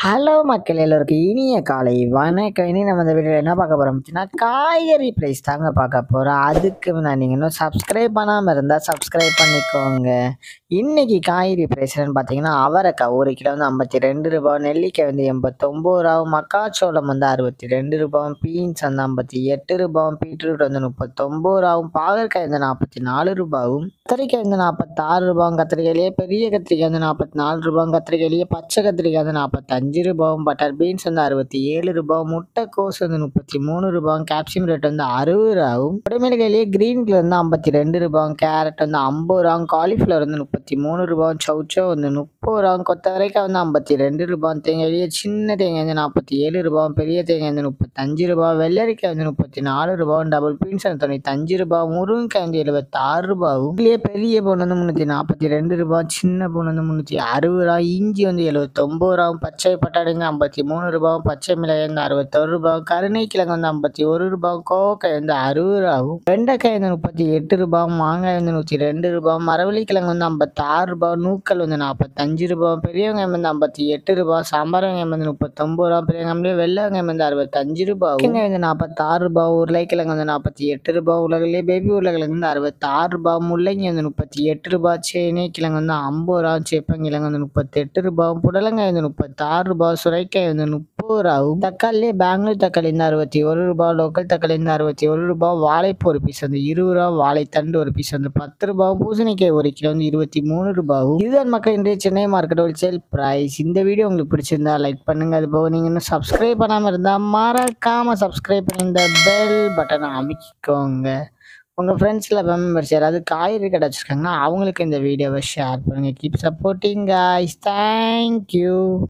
hello மக்கள் எல்லோருக்கும் இனிய காலை வணக்கம் இனி நம்ம இந்த வீடியோவில் என்ன பார்க்க போகிறோம் அப்படின்னா காய்கறி ப்ரைஸ் தாங்க பார்க்க போகிறோம் அதுக்கு நான் நீங்கள் இன்னும் சப்ஸ்கிரைப் பண்ணாமல் இருந்தால் சப்ஸ்கிரைப் பண்ணிக்கோங்க இன்னைக்கு காய்கறி ப்ரைஸ் என்னன்னு பார்த்தீங்கன்னா அவரைக்காய் ஒரு கிலோ வந்து ஐம்பத்தி ரெண்டு ரூபாய் நெல்லிக்காய் வந்து எண்பத்தொம்போது ரூபாவும் மக்காச்சோளம் வந்து அறுபத்தி ரெண்டு ரூபாயும் பீன்ஸ் வந்து ஐம்பத்தி எட்டு ரூபாயும் பீட்ரூட் வந்து முப்பத்தொம்போது ரூபாவும் பாகற்காய் வந்து நாற்பத்தி நாலு ரூபாயும் கத்திரிக்காய் வந்து நாற்பத்தாறு ரூபாயும் கத்திரிக்காயிலேயே பெரிய கத்திரிக்காய் வந்து நாற்பத்தி நாலு ரூபாயும் கத்திரிக்காயிலேயே பச்சை கத்திரிக்காய் வந்து நாற்பத்தஞ்சு ரூபாயும் பட்டர் பீன்ஸ் வந்து அறுபத்தி ஏழு ரூபாயும் முட்டைக்கோஸ் வந்து முப்பத்தி மூணு ரூபாயும் கேப்சியம் ரேட் வந்து அறுபது ரூபாயும் உடமையிலேயே கிரீன் கலர் வந்து ஐம்பத்தி ரெண்டு ரூபாயும் கேரட் வந்து ஐம்பது ரூபாயும் காலிஃப்ளவர் வந்து முப்பத்தி மூணு ரூபாயும் சௌச்சோ வந்து முப்பது ரூபாயும் கொத்தவரைக்காய் வந்து ஐம்பத்தி ரெண்டு ரூபாயும் தேங்காயிலேயே சின்ன தேங்காய் வந்து நாற்பத்தி ஏழு ரூபாயும் பெரிய தேங்காய் வந்து முப்பத்தஞ்சு ரூபாய் வெள்ளரிக்காய் வந்து முப்பத்தி நாலு ரூபாயும் டபுள் பீன்ஸ் வந்து தொண்ணூத்தஞ்சு ரூபாய் முருங்கைக்காய் வந்து எழுபத்தாறு ரூபாயும் இதுலேயே பெரிய பொண்ணு வந்து முந்நூற்றி நாற்பத்தி ரெண்டு ரூபாய் சின்ன பொண்ணு வந்து முந்நூற்றி அறுபது ரூபா இஞ்சி வந்து எழுபத்தொம்பது ரூபாயும் பச்சை பட்டாணி வந்து ஐம்பத்தி மூணு ரூபாயும் பச்சை மிளகாய் வந்து அறுபத்தொரு ரூபாயும் கருணைக்கிழங்கு வந்து ஐம்பத்தி ஒரு ரூபாயும் கோவக்காய் வந்து அறுபது ரூபாயும் வெண்டைக்காய் வந்து முப்பத்தி எட்டு ரூபாயும் மாங்காய் வந்து நூற்றி ரெண்டு ரூபாயும் மரவள்ளிக்கிழங்கு வந்து ஐம்பத்தாறு ரூபாய் நூக்கல் வந்து நாற்பத்தஞ்சு ரூபாய் பெரிய வெங்காயம் வந்து ஐம்பத்தி எட்டு ரூபாய் சாம்பார் வெங்காயம் வந்து முப்பத்தொம்பது ரூபா பெரிய வெங்காயம்லேயே வெள்ளை வெங்காயம் வந்து அறுபத்தஞ்சு ரூபாய் வெங்காயம் வந்து நாற்பத்தாறு ரூபாய் உருளைக்கிழங்கு வந்து நாற்பத்தி எட்டு ரூபாய் உலகிலே பேபி உருளைக்கிழங்கு வந்து அறுபத்தாறு ரூபாய் முள்ளங்கி வந்து முப்பத்தி எட்டு ரூபாய் சேனை கிழங்கு வந்து ஐம்பது ரூபா சேப்பங்கிழங்கு வந்து முப்பத்தெட்டு ரூபாய் புடலங்காய் வந்து முப்பத்தாறு ரூபாய் சுரைக்காய் வந்து முப்பது ரூபாயும் தக்காளி பெங்களூர் தக்காளி வந்து அறுபத்தி ஒரு ரூபாய் லோக்கல் தக்காளி வந்து அறுபத்தி ஒரு ரூபாய் வாழைப்பூ ஒரு பீஸ் வந்து இருபது ரூபா வாழைத்தண்டு ஒரு பீஸ் வந்து பத்து ரூபாய் பூசணிக்காய் ஒரு கிலோ வந்து இருபத்தி மூணு ரூபாயும் இதுதான் மக்கள் இன்றைய சென்னை மார்க்கெட் ஹோல்சேல் பிரைஸ் இந்த வீடியோ உங்களுக்கு பிடிச்சிருந்தா லைக் பண்ணுங்க அது போக நீங்கள் இன்னும் சப்ஸ்கிரைப் பண்ணாமல் இருந்தால் மறக்காமல் சப்ஸ்கிரைப் பண்ணி இந்த பெல் பட்டனை அமைக்கிக்கோங்க உங்கள் ஃப்ரெண்ட்ஸில் மெம்பர்ஸ் யாராவது காய்கறி கடை வச்சுருக்காங்கன்னா அவங்களுக்கு இந்த வீடியோவை ஷேர் பண்ணுங்கள் கீப் சப்போர்ட்டிங் காய்ஸ் தேங்க்யூ